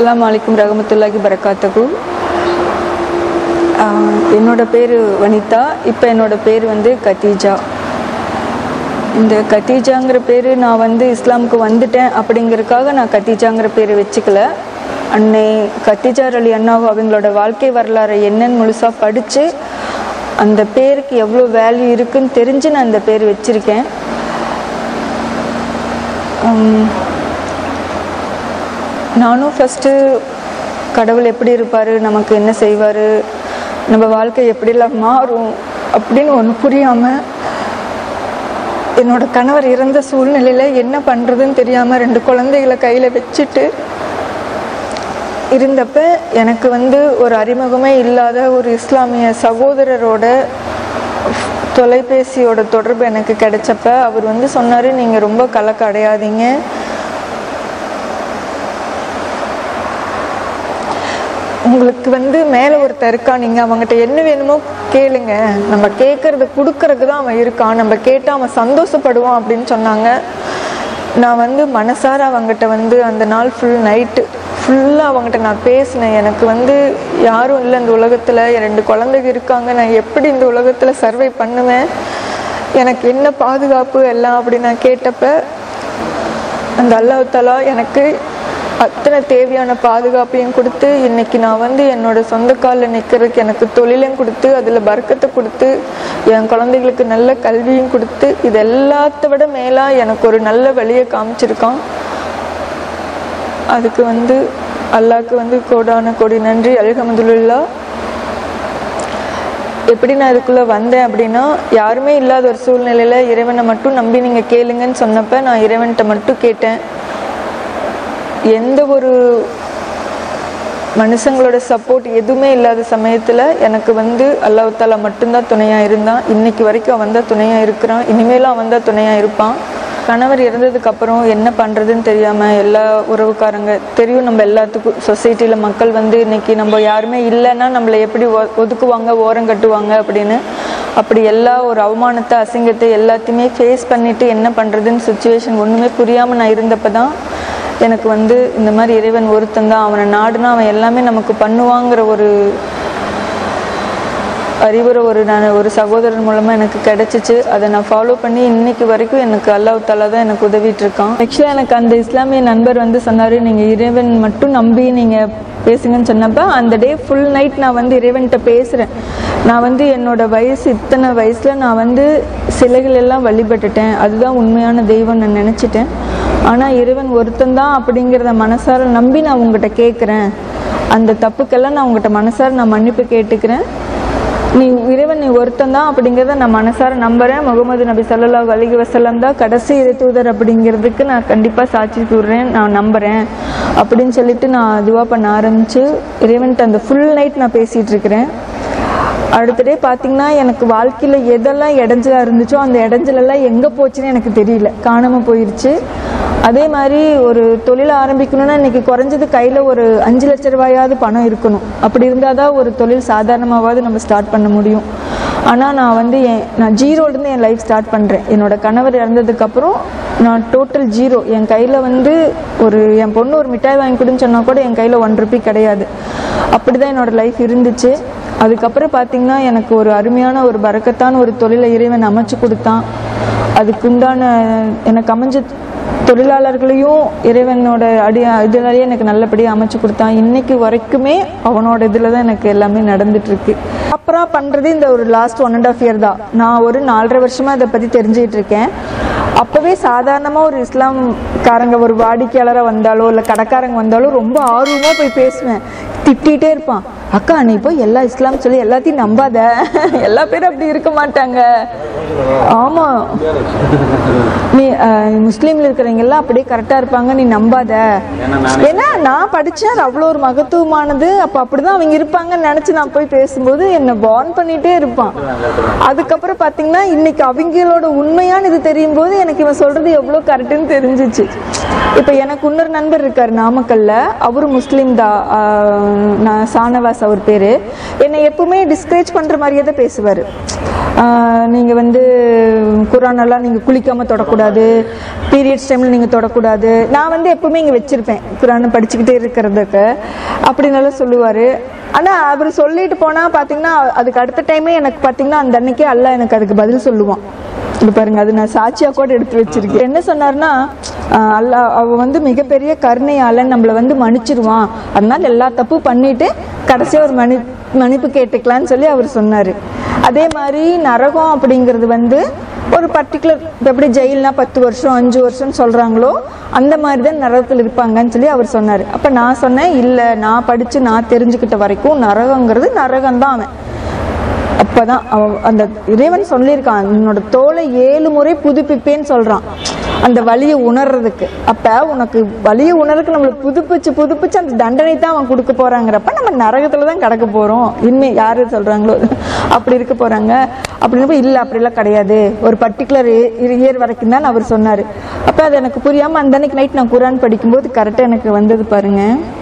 அஸ்ஸலாமு அலைக்கும் ரஹமத்துல்லாஹி பரக்காத்தகு ஆஹ் என்னோட பேர் வனிதா இப்போ என்னோட பேர் வந்து கத்தீஜா இந்த கத்தீஜாங்கிற பேர் நான் வந்து இஸ்லாமுக்கு வந்துட்டேன் அப்படிங்கறதுக்காக நான் கத்தீஜாங்கிற பேர் வச்சுக்கல அன்னை கத்தீஜார் அலி அண்ணாவு அவங்களோட வாழ்க்கை வரலாறை என்னன்னு முழுசாக படித்து அந்த பேருக்கு எவ்வளோ வேல்யூ இருக்குன்னு தெரிஞ்சு நான் இந்த பேர் வச்சுருக்கேன் உம், நானும் ஃபஸ்ட்டு கடவுள் எப்படி இருப்பார் நமக்கு என்ன செய்வார் நம்ம வாழ்க்கை எப்படிலாம் மாறும் அப்படின்னு ஒன்று புரியாமல் என்னோட கணவர் இறந்த சூழ்நிலையில் என்ன பண்ணுறதுன்னு தெரியாமல் ரெண்டு குழந்தைகளை கையில் வச்சுட்டு இருந்தப்ப எனக்கு வந்து ஒரு அறிமுகமே இல்லாத ஒரு இஸ்லாமிய சகோதரரோட தொலைபேசியோட தொடர்பு எனக்கு கிடைச்சப்ப அவர் வந்து சொன்னார் நீங்கள் ரொம்ப கலக்க அடையாதீங்க உங்களுக்கு வந்து மேலே ஒருத்தர் இருக்கான் நீங்கள் அவங்ககிட்ட என்ன வேணுமோ கேளுங்க நம்ம கேட்கறது கொடுக்கறதுக்கு தான் அவன் இருக்கான் நம்ம கேட்டால் அவன் சந்தோஷப்படுவான் அப்படின்னு சொன்னாங்க நான் வந்து மனசார அவங்ககிட்ட வந்து அந்த நாள் ஃபுல் நைட்டு ஃபுல்லாக அவங்ககிட்ட நான் பேசினேன் எனக்கு வந்து யாரும் இல்லை இந்த உலகத்தில் என் ரெண்டு குழந்தைங்க இருக்காங்க நான் எப்படி இந்த உலகத்தில் சர்வை பண்ணுவேன் எனக்கு என்ன பாதுகாப்பு எல்லாம் அப்படி நான் கேட்டப்ப அந்த அல்லாஹ் தலா எனக்கு அத்தனை தேவையான பாதுகாப்பையும் கொடுத்து இன்னைக்கு நான் வந்து என்னோட சொந்த காலில் நிற்கிறதுக்கு எனக்கு தொழிலையும் கொடுத்து அதில் பறக்கத்தை கொடுத்து என் குழந்தைகளுக்கு நல்ல கல்வியும் கொடுத்து இது எல்லாத்த விட மேலாக எனக்கு ஒரு நல்ல வழியை காமிச்சிருக்கான் அதுக்கு வந்து அல்லாஹ்க்கு வந்து கோடான கோடி நன்றி அல்ஹம்துலில்லா எப்படி நான் இதுக்குள்ளே வந்தேன் அப்படின்னா யாருமே இல்லாத ஒரு சூழ்நிலையில் இறைவனை மட்டும் நம்பி நீங்கள் கேளுங்கன்னு சொன்னப்ப நான் இறைவன்கிட்ட மட்டும் கேட்டேன் எந்த ஒரு மனுஷங்களோட சப்போர்ட் எதுவுமே இல்லாத சமயத்தில் எனக்கு வந்து அல்லாஹ் தாலா மட்டும்தான் துணையாக இருந்தான் இன்னைக்கு வரைக்கும் அவன் தான் துணையாக இருக்கிறான் இனிமேலும் அவன் தான் துணையாக இருப்பான் கணவர் இறந்ததுக்கு அப்புறம் என்ன பண்ணுறதுன்னு தெரியாமல் எல்லா உறவுக்காரங்க தெரியும் நம்ம எல்லாத்துக்கும் சொசைட்டியில் மக்கள் வந்து இன்னைக்கு நம்ம யாருமே இல்லைன்னா நம்மளை எப்படி ஒ- ஒதுக்குவாங்க ஓரம் கட்டுவாங்க அப்படின்னு அப்படி எல்லா ஒரு அவமானத்தை அசிங்கத்தை எல்லாத்தையுமே ஃபேஸ் பண்ணிட்டு என்ன பண்ணுறதுன்னு சுச்சுவேஷன் ஒன்றுமே புரியாமல் நான் இருந்தப்போ தான் எனக்கு வந்து இந்த மாதிரி இறைவன் ஒருத்தன் தான் அவனை நாடுனா அவன் எல்லாமே நமக்கு பண்ணுவாங்கிற ஒரு அறிவுரை ஒரு நான் ஒரு சகோதரர் மூலமாக எனக்கு கிடைச்சிச்சு அதை நான் ஃபாலோ பண்ணி இன்னைக்கு வரைக்கும் எனக்கு அல்லாஹ் தாலா தான் எனக்கு உதவிட்டு இருக்கான் ஆக்சுவலாக எனக்கு அந்த இஸ்லாமிய நண்பர் வந்து சொன்னார் நீங்கள் இறைவன் மட்டும் நம்பி நீங்கள் பேசுங்கன்னு சொன்னப்ப அந்த டே ஃபுல் நைட் நான் வந்து இறைவன்கிட்ட பேசுகிறேன் நான் வந்து என்னோட வயசு இத்தனை வயசில் நான் வந்து சிலைகள் எல்லாம் வழிபட்டுட்டேன் அதுதான் உண்மையான தெய்வம் நான் நினச்சிட்டேன் ஆனால் இறைவன் ஒருத்தன் தான் அப்படிங்கிறத மனசார நம்பி நான் உங்ககிட்ட கேட்குறேன் அந்த தப்புக்கெல்லாம் நான் உங்ககிட்ட மனசார நான் மன்னிப்பு கேட்டுக்கிறேன் நீ இறைவன் நீ ஒருத்தன் தான் அப்படிங்கிறத நான் மனசார நம்புறேன் முகமது நபி ஸல்லல்லாஹு அலைஹி வஸல்லம் தான் கடைசி இறை தூதர் அப்படிங்கிறதுக்கு நான் கண்டிப்பாக சாட்சி கூறுறேன் நான் நம்புறேன் அப்படின்னு சொல்லிட்டு நான் துவா பண்ண ஆரம்பிச்சு இறைவன்கிட்ட அந்த ஃபுல் நைட் நான் பேசிட்டு இருக்கிறேன் அடுத்த டே பார்த்தீங்கன்னா எனக்கு வாழ்க்கையில் எதெல்லாம் இடைஞ்சலா இருந்துச்சோ அந்த இடைஞ்சலெல்லாம் எங்கே போச்சுன்னு எனக்கு தெரியல காணாமல் போயிடுச்சு அதே மாதிரி ஒரு தொழில் ஆரம்பிக்கணும்னா இன்னைக்கு குறைஞ்சது கையில் ஒரு அஞ்சு லட்ச ரூபாயாவது பணம் இருக்கணும் அப்படி இருந்தால் தான் ஒரு தொழில் சாதாரணமாவது நம்ம ஸ்டார்ட் பண்ண முடியும் ஆனால் நான் வந்து என் நான் ஜீரோலேருந்து என் லைஃப் ஸ்டார்ட் பண்ணுறேன் என்னோட கணவர் இறந்ததுக்கப்புறம் நான் டோட்டல் ஜீரோ என் கையில் வந்து ஒரு என் பொண்ணு ஒரு மிட்டாய் வாங்கி கொடுன்னு சொன்னால் கூட என் கையில் ஒன் ருபி கிடையாது அப்படி தான் என்னோட லைஃப் இருந்துச்சு அதுக்கப்புறம் பார்த்தீங்கன்னா எனக்கு ஒரு அருமையான ஒரு பறக்கத்தான ஒரு தொழிலை இறைவன் அமைச்சு கொடுத்தான் அதுக்குண்டான எனக்கு அமைஞ்ச தொழிலாளர்களையும் இறைவனோட அடி இதனாலேயே எனக்கு நல்லபடியாக அமைச்சு கொடுத்தான் இன்னைக்கு வரைக்குமே அவனோட இதில் தான் எனக்கு எல்லாமே நடந்துட்டு இருக்கு அப்புறம் பண்ணுறது இந்த ஒரு last one and half year தான் நான் ஒரு நாலரை வருஷமாக இதை பற்றி தெரிஞ்சுக்கிட்டு இருக்கேன் அப்போவே சாதாரணமாக ஒரு இஸ்லாம்காரங்க ஒரு வாடிக்கையாளராக வந்தாலோ இல்லை கடைக்காரங்க வந்தாலோ ரொம்ப ஆர்வமாக போய் பேசுவேன் திட்டிகிட்டே இருப்பான் அக்கா நீ போய் எல்லா இஸ்லாம் சொல்லி எல்லாத்தையும் நம்பாத எல்லா பேரும் அப்படி இருக்க மாட்டாங்க ஆமா நீ அஹ், முஸ்லீம்ல இருக்கிறவங்க எல்லாம் அப்படியே கரெக்டா இருப்பாங்க நீ நம்பாத ஏன்னா நான் படிச்சேன் அது அவ்வளோ ஒரு மகத்துவமானது அப்ப அப்படிதான் அவங்க இருப்பாங்கன்னு நினைச்சு நான் போய் பேசும்போது என்னை வார்ன் பண்ணிட்டே இருப்பான் அதுக்கப்புறம் பாத்தீங்கன்னா இன்னைக்கு அவங்களோட உண்மையான இது தெரியும் போது எனக்கு இவன் சொல்றது எவ்வளவு கரெக்டுன்னு தெரிஞ்சிச்சு இப்போ எனக்கு இன்னொரு நண்பர் இருக்கார் நாமக்கல்ல அவரு முஸ்லீம் தான் ஆஹ் நான் சானவாஸ் அவர் பேரு என்னை எப்பவுமே டிஸ்கரேஜ் பண்ற மாதிரியே தான் பேசுவார் நீங்க வந்து குரான் எல்லாம் நீங்க குளிக்காம தொடக்கூடாது பீரியட்ஸ் டைம்ல நீங்க தொடக்கூடாது நான் வந்து எப்பவுமே இங்க வச்சிருப்பேன் குரான் படிச்சுக்கிட்டே இருக்கிறதுக்கு அப்படின்னு எல்லாம் சொல்லுவாரு ஆனா அவர் சொல்லிட்டு போனா பாத்தீங்கன்னா அதுக்கு அடுத்த டைமே எனக்கு பாத்தீங்கன்னா அந்த அன்னைக்கே அல்லாஹ் எனக்கு அதுக்கு பதில் சொல்லுவான் இது பாருங்க அது நான் சாட்சியா கூட எடுத்து வச்சிருக்கேன் என்ன சொன்னார்னா ஆஹ் அல்லாஹ் அவ வந்து மிகப்பெரிய கருணையாளன் நம்மள வந்து மன்னிச்சிருவான் அதனால எல்லா தப்பு பண்ணிட்டு கடைசியா ஒரு மனி மன்னிப்பு கேட்டுக்கலாம்னு சொல்லி அவர் சொன்னாரு அதே மாதிரி நரகம் அப்படிங்கிறது வந்து ஒரு பர்டிகுலர் எப்படி ஜெயில்னா பத்து வருஷம் அஞ்சு வருஷம் சொல்றாங்களோ அந்த மாதிரி தான் நரகத்தில் இருப்பாங்கன்னு சொல்லி அவர் சொன்னார் அப்ப நான் சொன்னேன் இல்லை நான் படிச்சு நான் தெரிஞ்சுக்கிட்ட வரைக்கும் நரகங்கிறது நரகம் தான் அவன் அப்பதான் அவன் அந்த இறைவன் சொல்லியிருக்கான் உன்னோட தோலை ஏழு முறை புதுப்பிப்பேன்னு சொல்றான் அந்த வலியை உணர்றதுக்கு அப்ப உனக்கு வலியை உணர்றதுக்கு நம்மளுக்கு புதுப்பிச்சு புதுப்பிச்சு அந்த தண்டனை தான் அவன் கொடுக்க போறாங்கிறப்ப நம்ம நரகத்துல தான் கிடக்க போறோம் இனிமே யாரு சொல்றாங்களோ அப்படி இருக்க போறாங்க அப்படின்னு இல்ல அப்படிலாம் கிடையாது ஒரு பர்டிகுலர் இயர் வரைக்கும் தான் அவர் சொன்னாரு அப்ப அது எனக்கு புரியாம அந்த அன்னைக்கு நைட் நான் குரான் படிக்கும்போது கரெக்டா எனக்கு வந்தது பாருங்க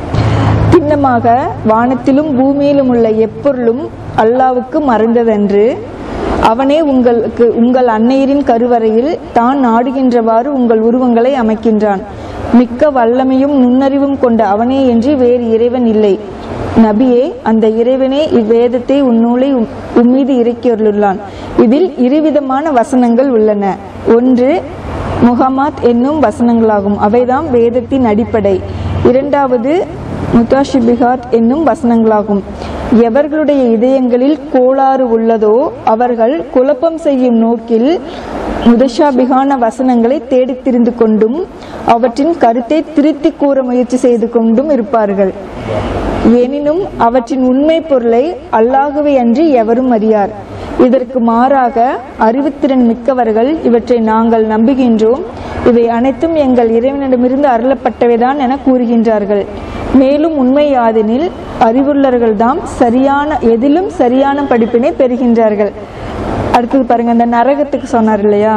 பின்னமாக வானத்திலும் பூமியிலும் உள்ள எப்பொருளும் அல்லாவுக்கு மறந்ததென்று அவனே உங்களுக்கு உங்கள் அன்னையரின் கருவறையில் தான் நாடுகின்றவாறு உங்கள் உருவங்களை அமைக்கின்றான் மிக்க வல்லமையும் நுண்ணறிவும் கொண்ட அவனே என்று வேறு இறைவன் இல்லை நபியே அந்த இறைவனே இவ்வேதத்தை உன்னூலை உம்- உம்மீது இறக்கியுள்ளான் இதில் இருவிதமான வசனங்கள் உள்ளன ஒன்று முஹம்மத் என்னும் வசனங்களாகும் அவைதாம் வேதத்தின் அடிப்படை இரண்டாவது முத்தாஷிபிகாத் என்னும் வசனங்களாகும் எவர்களுடைய இதயங்களில் கோளாறு உள்ளதோ அவர்கள் குழப்பம் செய்யும் நோக்கில் முதஷாபிகான வசனங்களை தேடித் திரிந்து கொண்டும் அவற்றின் கருத்தை திருத்தி கூற முயற்சி செய்து கொண்டும் இருப்பார்கள் எனினும் அவற்றின் உண்மை பொருளை அல்லாகவே அன்றி எவரும் அறியார் இதற்கு மாறாக அறிவுத்திறன் மிக்கவர்கள் இவற்றை நாங்கள் நம்புகின்றோம் இவை அனைத்தும் எங்கள் இறைவனிடமிருந்து அருளப்பட்டவைதான் என கூறுகின்றார்கள் மேலும் உண்மை யாதெனில் அறிவுள்ளவர்கள்தாம் சரியான எதிலும் சரியான படிப்பினை பெறுகின்றார்கள் அடுத்தது பாருங்க அந்த நரகத்துக்கு சொன்னார் இல்லையா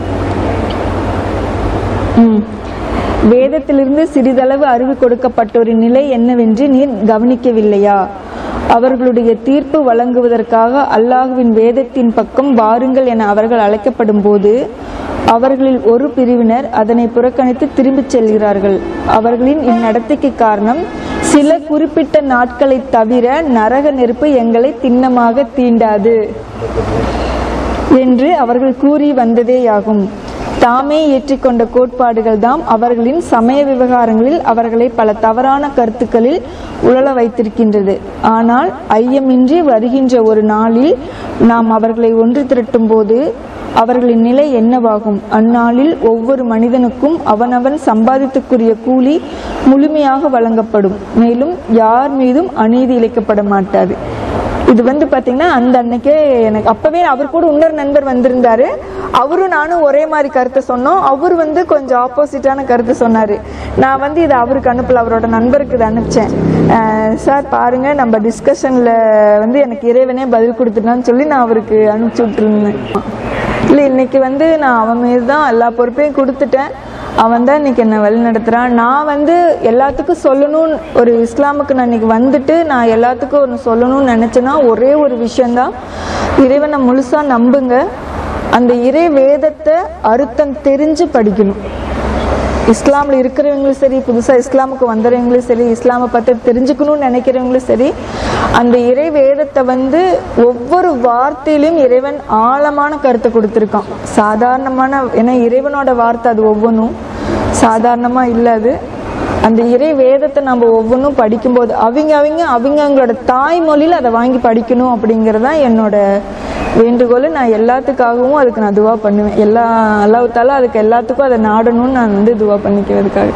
ம். வேதத்திலிருந்து சிறிதளவு அறிவு கொடுக்கப்பட்டோரின் நிலை என்னவென்று நீர் கவனிக்கவில்லையா அவர்களுடைய தீர்ப்பு வழங்குவதற்காக அல்லாஹுவின் வேதத்தின் பக்கம் வாருங்கள் என அவர்கள் அழைக்கப்படும் போது அவர்களில் ஒரு பிரிவினர் அதனை புறக்கணித்து திரும்பிச் செல்கிறார்கள் அவர்களின் இந்நடத்தைக்கு காரணம் சில குறிப்பிட்ட நாட்களை தவிர நரக நெருப்பு எங்களை திண்ணமாக தீண்டாது என்று அவர்கள் கூறி வந்ததேயாகும் தாமே ஏற்றிக்கொண்ட கோட்பாடுகள் தாம் அவர்களின் சமய விவகாரங்களில் அவர்களை பல தவறான கருத்துக்களில் உழல வைத்திருக்கின்றது ஆனால் ஐயமின்றி வருகின்ற ஒரு நாளில் நாம் அவர்களை ஒன்று திரட்டும் போது அவர்களின் நிலை என்னவாகும் அந்நாளில் ஒவ்வொரு மனிதனுக்கும் அவனவன் சம்பாதித்துக்குரிய கூலி முழுமையாக வழங்கப்படும் மேலும் யார் மீதும் அநீதி இழைக்கப்பட மாட்டாது இது வந்து பாத்தீங்கன்னா அந்த அன்னைக்கே எனக்கு அப்பவே அவர் கூட இன்னொரு நண்பர் வந்திருந்தாரு அவரும் நானும் ஒரே மாதிரி கருத்தை சொன்னோம் அவர் வந்து கொஞ்சம் ஆப்போசிட்டான கருத்து சொன்னாரு நான் வந்து இதை அவருக்கு அனுப்பல அவரோட நண்பருக்கு இதை அனுப்பிச்சேன் அஹ் சார் பாருங்க நம்ம டிஸ்கஷன்ல வந்து எனக்கு இறைவனே பதில் கொடுத்துட்டான்னு சொல்லி நான் அவருக்கு அனுப்பிச்சு விட்டுருந்தேன் இல்லை இன்னைக்கு வந்து நான் அவன் மீது தான் எல்லா பொறுப்பையும் கொடுத்துட்டேன் அவன் தான் இன்னைக்கு என்னை வழி நடத்துறான் நான் வந்து எல்லாத்துக்கும் சொல்லணும்னு ஒரு இஸ்லாமுக்கு நான் இன்னைக்கு வந்துட்டு நான் எல்லாத்துக்கும் ஒன்று சொல்லணும்னு நினைச்சேன்னா ஒரே ஒரு விஷயம்தான் இறைவனை முழுசா நம்புங்க அந்த இறை வேதத்தை அர்த்தம் தெரிஞ்சு படிக்கணும் இஸ்லாம்ல இருக்கிறவங்களும் சரி புதுசா இஸ்லாமுக்கு வந்தவங்களும் சரி இஸ்லாமை பத்தி தெரிஞ்சுக்கணும்னு நினைக்கிறவங்களும் சரி அந்த இறை வேதத்தை வந்து ஒவ்வொரு வார்த்தையிலும் இறைவன் ஆழமான கருத்தை கொடுத்திருக்கான் சாதாரணமான ஏன்னா இறைவனோட வார்த்தை அது ஒவ்வொன்றும் சாதாரணமா இல்ல அது அந்த இறை வேதத்தை நம்ம ஒவ்வொன்றும் படிக்கும்போது அவங்க அவங்க அவங்க அவங்களோட தாய்மொழியில் அதை வாங்கி படிக்கணும் அப்படிங்கிறது தான் என்னோட வேண்டுகோள் நான் எல்லாத்துக்காகவும் அதுக்கு நான் துவா பண்ணுவேன் எல்லா அல்லாஹ்தால அதுக்கு எல்லாத்துக்கும் அதை நாடணும்னு நான் வந்து துவா பண்ணிக்கிறதுக்காக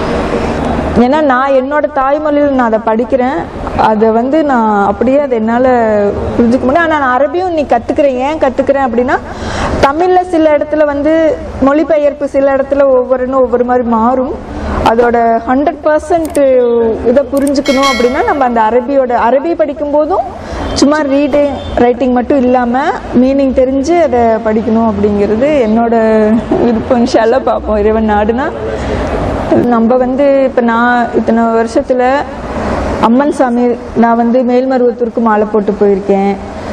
ஏன்னா நான் என்னோட தாய்மொழியில் நான் அதை படிக்கிறேன் அதை வந்து நான் அப்படியே அதை என்னால் புரிஞ்சுக்க முடியும் ஆனால் நான் அரபியும் நீ கற்றுக்கிறேன் ஏன் கற்றுக்கிறேன் அப்படின்னா தமிழில் சில இடத்துல வந்து மொழிபெயர்ப்பு சில இடத்துல ஒவ்வொருன்னு ஒவ்வொரு மாதிரி மாறும் அதோட ஹண்ட்ரட் பர்சன்ட் இதை புரிஞ்சுக்கணும் அப்படின்னா நம்ம அந்த அரபியோட அரபி படிக்கும் போதும் சும்மா ரீடிங் ரைட்டிங் மட்டும் இல்லாமல் மீனிங் தெரிஞ்சு அதை படிக்கணும் அப்படிங்கிறது என்னோட விருப்பம் இன்ஷால்லா பார்ப்போம் இறைவன் நாடுனா நம்ம வந்து இப்போ நான் இத்தனை வருஷத்துல அம்மன் சாமி நான் வந்து மேல்மருவத்தூருக்கு மாலை போட்டு போயிருக்கேன்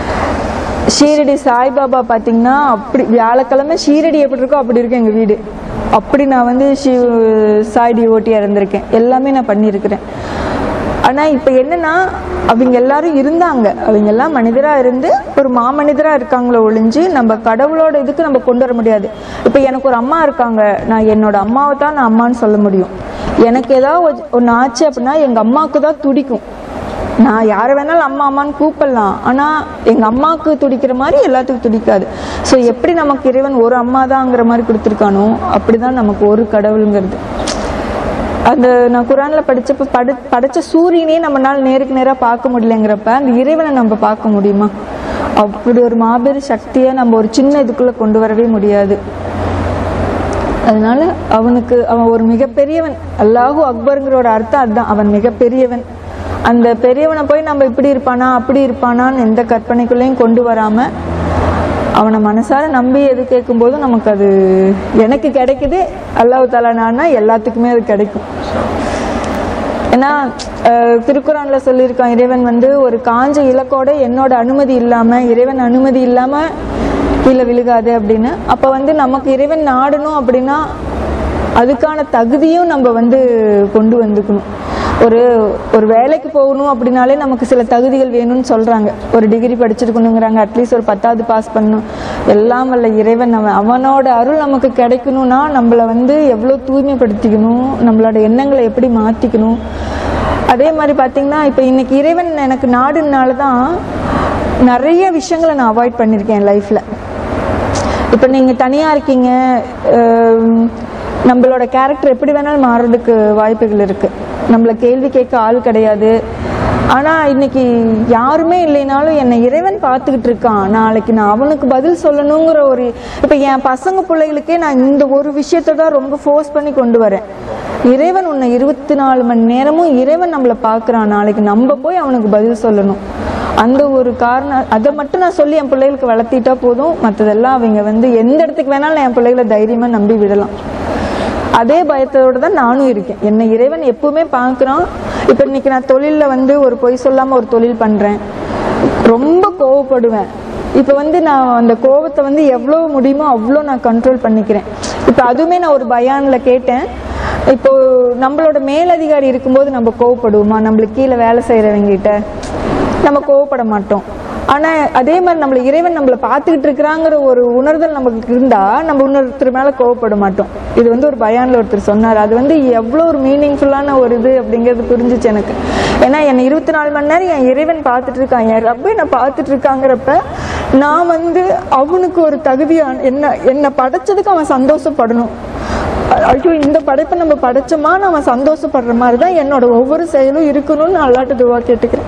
ஷீரடி சாய்பாபா பார்த்தீங்கன்னா அப்படி வியாழக்கிழமை ஷீரடி எப்படி இருக்கோ அப்படி இருக்கும் எங்கள் வீடு அப்படி நான் வந்து ஷி சாய்டி ஓட்டி இறந்துருக்கேன் எல்லாமே நான் பண்ணியிருக்கிறேன் ஆனால் இப்போ என்னன்னா அவங்க எல்லாரும் இருந்தாங்க அவங்க எல்லாம் மனிதராக இருந்து ஒரு மாமனிதராக இருக்காங்களோ ஒழிஞ்சு நம்ம கடவுளோட இதுக்கு நம்ம கொண்டு வர முடியாது இப்போ எனக்கு ஒரு அம்மா இருக்காங்க நான் என்னோட அம்மாவை தான் நான் அம்மான்னு சொல்ல முடியும் எனக்கு ஏதாவது ஒன்று ஆச்சு அப்படின்னா எங்கள் அம்மாவுக்கு தான் துடிக்கும் நான் யாரை வேணாலும் அம்மா அம்மான்னு கூப்பிடலாம் ஆனால் எங்கள் அம்மாவுக்கு துடிக்கிற மாதிரி எல்லாத்துக்கும் துடிக்காது ஸோ எப்படி நமக்கு இறைவன் ஒரு அம்மா தாங்கிற மாதிரி கொடுத்துருக்கானோ அப்படிதான் நமக்கு ஒரு கடவுளுங்கிறது அந்த நான் குரான்ல படிச்சப்ப படு படைச்ச சூரியனே நம்மளால நேருக்கு நேரா பார்க்க முடியலங்கிறப்ப அந்த இறைவனை நம்ம பார்க்க முடியுமா அப்படி ஒரு மாபெரும் சக்தியை நம்ம ஒரு சின்ன இதுக்குள்ள கொண்டு வரவே முடியாது அதனால அவனுக்கு அவன் ஒரு மிகப்பெரியவன் அல்லாஹூ அக்பருங்கிற ஒரு அர்த்தம் அதுதான் அவன் மிகப்பெரியவன் அந்த பெரியவனை போய் நம்ம இப்படி இருப்பானா அப்படி இருப்பானான்னு எந்த கற்பனைக்குள்ளேயும் கொண்டு வராம அவனை மனசார நம்பி எது கேட்கும்போதும் நமக்கு அது எனக்கு கிடைக்குது அல்லாஹ் தாலானா எல்லாத்துக்குமே அது கிடைக்கும் ஏன்னா அஹ், திருக்குறான்ல சொல்லியிருக்கான் இறைவன் வந்து ஒரு காஞ்ச இலக்கோட என்னோட அனுமதி இல்லாம இறைவன் அனுமதி இல்லாம கீழே விழுகாது அப்படின்னு அப்ப வந்து நமக்கு இறைவன் நாடணும் அப்படின்னா அதுக்கான தகுதியும் நம்ம வந்து கொண்டு வந்துக்கணும் ஒரு ஒரு வேலைக்கு போகணும் அப்படின்னாலே நமக்கு சில தகுதிகள் வேணும்னு சொல்றாங்க ஒரு டிகிரி படிச்சிருக்கணுங்கிறாங்க அட்லீஸ்ட் ஒரு பத்தாவது பாஸ் பண்ணணும் எல்லாம் வல்ல இறைவன் அவன் அவனோட அருள் நமக்கு கிடைக்கணும்னா நம்மளை வந்து எவ்வளோ தூய்மைப்படுத்திக்கணும் நம்மளோட எண்ணங்களை எப்படி மாற்றிக்கணும் அதே மாதிரி பார்த்தீங்கன்னா இப்போ இன்னைக்கு இறைவன் எனக்கு நாடுனால தான் நிறைய விஷயங்களை நான் அவாய்ட் பண்ணியிருக்கேன் என் லைஃப்பில் இப்போ நீங்கள் தனியாக இருக்கீங்க அஹ், நம்மளோட கேரக்டர் எப்படி வேணாலும் மாறுறதுக்கு வாய்ப்புகள் இருக்குது நம்மளை கேள்வி கேட்க ஆள் கிடையாது ஆனால் இன்னைக்கு யாருமே இல்லைனாலும் என்னை இறைவன் பார்த்துக்கிட்டு இருக்கான் நாளைக்கு நான் அவனுக்கு பதில் சொல்லணுங்கிற ஒரு இப்போ என் பசங்க பிள்ளைகளுக்கே நான் இந்த ஒரு விஷயத்தை தான் ரொம்ப ஃபோர்ஸ் பண்ணி கொண்டு வரேன் இறைவன் உன்னை இருபத்தி நாலு மணி நேரமும் இறைவன் நம்மளை பார்க்குறான் நாளைக்கு நம்ம போய் அவனுக்கு பதில் சொல்லணும் அந்த ஒரு காரணம் அதை மட்டும் நான் சொல்லி என் பிள்ளைகளுக்கு வளர்த்திட்டா போதும் மற்றதெல்லாம் அவங்க வந்து எந்த இடத்துக்கு வேணாலும் என் பிள்ளைகளை தைரியமா நம்பி விடலாம் அதே பயத்தோட தான் நானும் இருக்கேன் என்னை இறைவன் எப்பவுமே பார்க்குறான் இப்போ இன்னைக்கு நான் தொழிலில் வந்து ஒரு பொய் சொல்லாமல் ஒரு தொழில் பண்ணுறேன் ரொம்ப கோவப்படுவேன் இப்போ வந்து நான் அந்த கோவத்தை வந்து எவ்வளோ முடியுமோ அவ்வளோ நான் கண்ட்ரோல் பண்ணிக்கிறேன் இப்போ அதுவுமே நான் ஒரு பயானில் கேட்டேன் இப்போ நம்மளோட மேலதிகாரி இருக்கும்போது நம்ம கோவப்படுவோமா நம்மளுக்கு கீழே வேலை செய்கிறவங்கிட்ட நம்ம கோவப்பட மாட்டோம் ஆனா அதே மாதிரி நம்மள இறைவன் நம்மள பார்த்துக்கிட்டு இருக்கிறாங்கிற ஒரு உணர்தல் நமக்கு இருந்தா நம்ம இன்னொருத்தர் மேல கோவப்பட மாட்டோம் இது வந்து ஒரு பயான்ல ஒருத்தர் சொன்னார் அது வந்து எவ்வளவு ஒரு மீனிங்ஃபுல்லான ஒரு இது அப்படிங்கிறது புரிஞ்சுச்சு எனக்கு ஏன்னா என்னை இருபத்தி நாலு மணி நேரம் என் இறைவன் பார்த்துட்டு இருக்கான் என் ரப்ப என்னை பார்த்துட்டு இருக்காங்கிறப்ப நான் வந்து அவனுக்கு ஒரு தகுதியான என்ன என்னை படைச்சதுக்கு அவன் சந்தோஷப்படணும் ஐயோ இந்த படைப்பை நம்ம படைச்சோமா நம்ம சந்தோஷப்படுற மாதிரி தான் என்னோட ஒவ்வொரு செயலும் இருக்கணும்னு நான் அல்லாட்டு துவா கேட்டுக்கிறேன்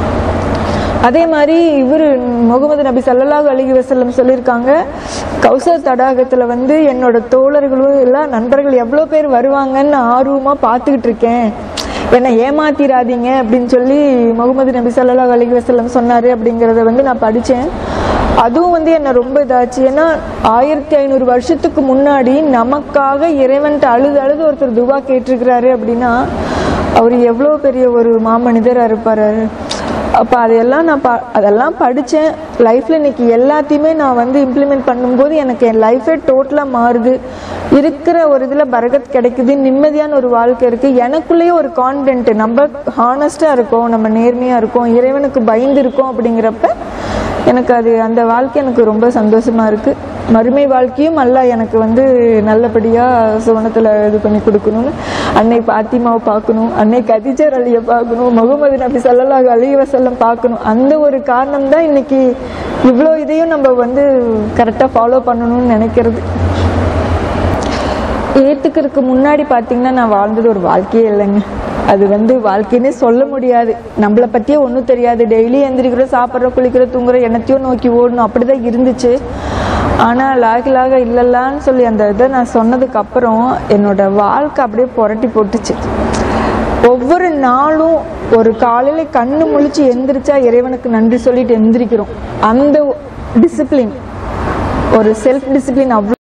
அதே மாதிரி இவர் முகமது நபி ஸல்லல்லாஹு அலைஹி வஸல்லம் சொல்லியிருக்காங்க கௌசர் தடாகத்தில் வந்து என்னோட தோழர்களும் எல்லாம் நண்பர்கள் எவ்வளோ பேர் வருவாங்கன்னு ஆர்வமாக பார்த்துக்கிட்டு இருக்கேன் என்னை ஏமாத்திராதீங்க அப்படின்னு சொல்லி முகமது நபி ஸல்லல்லாஹு அலைஹி வஸல்லம் சொன்னார் அப்படிங்கிறத வந்து நான் படித்தேன் அதுவும் வந்து என்னை ரொம்ப இதாச்சு ஏன்னா ஆயிரத்தி ஐநூறு வருஷத்துக்கு முன்னாடி நமக்காக இறைவன்ட்டு அழுது அழுது ஒருத்தர் துவா கேட்டிருக்கிறாரு அப்படின்னா அவர் எவ்வளோ பெரிய ஒரு மாமனிதராக இருப்பாரு அப்போ அதையெல்லாம் நான் ப அதெல்லாம் படித்தேன் லைஃப்பில் இன்னைக்கு எல்லாத்தையுமே நான் வந்து இம்ப்ளிமெண்ட் பண்ணும்போது எனக்கு என் லைஃபே டோட்டலாக மாறுது இருக்கிற ஒரு இதில் பரகத் கிடைக்குது நிம்மதியான ஒரு வாழ்க்கை இருக்குது எனக்குள்ளேயே ஒரு கான்ஃபிடென்ட் நம்ம ஹானஸ்டாக இருக்கோம் நம்ம நேர்மையாக இருக்கோம் இறைவனுக்கு பயந்து இருக்கோம் அப்படிங்கிறப்ப எனக்கு அது அந்த வாழ்க்கை எனக்கு ரொம்ப சந்தோஷமா இருக்கு மறுமை வாழ்க்கையும் அல்லாஹ் எனக்கு வந்து நல்லபடியா சுவனத்துல இது பண்ணி கொடுக்கணும்னு அன்னை பாத்திமாவை பார்க்கணும் அன்னை கதிஜர் அலியை பார்க்கணும் முகமது நபி ஸல்லல்லாஹு அலைஹி வஸல்லம் பார்க்கணும் அந்த ஒரு காரணம் தான் இன்னைக்கு இவ்வளோ இதையும் நம்ம வந்து கரெக்டாக ஃபாலோ பண்ணணும்னு நினைக்கிறது ஏத்துக்கிறதுக்கு முன்னாடி பார்த்தீங்கன்னா நான் வாழ்ந்தது ஒரு வாழ்க்கையே இல்லைங்க அது வந்து வாழ்க்கைன்னே சொல்ல முடியாது நம்மளை பற்றியே ஒன்றும் தெரியாது டெய்லி எந்திரிக்கிறோம் சாப்பிட்றோம் குளிக்கிறோம் தூங்குறோம் என்னத்தையும் நோக்கி ஓடணும் அப்படிதான் இருந்துச்சு ஆனால் லாகிலாக இல்லைல்லான்னு சொல்லி அந்த இதை நான் சொன்னதுக்கு அப்புறம் என்னோட வாழ்க்கை அப்படியே புரட்டி போட்டுச்சு ஒவ்வொரு நாளும் ஒரு காலையில கண்ணு முழிச்சு எந்திரிச்சா இறைவனுக்கு நன்றி சொல்லிட்டு எந்திரிக்கிறோம் அந்த டிசிப்ளின் ஒரு செல்ஃப் டிசிப்ளின் அவ்வளோ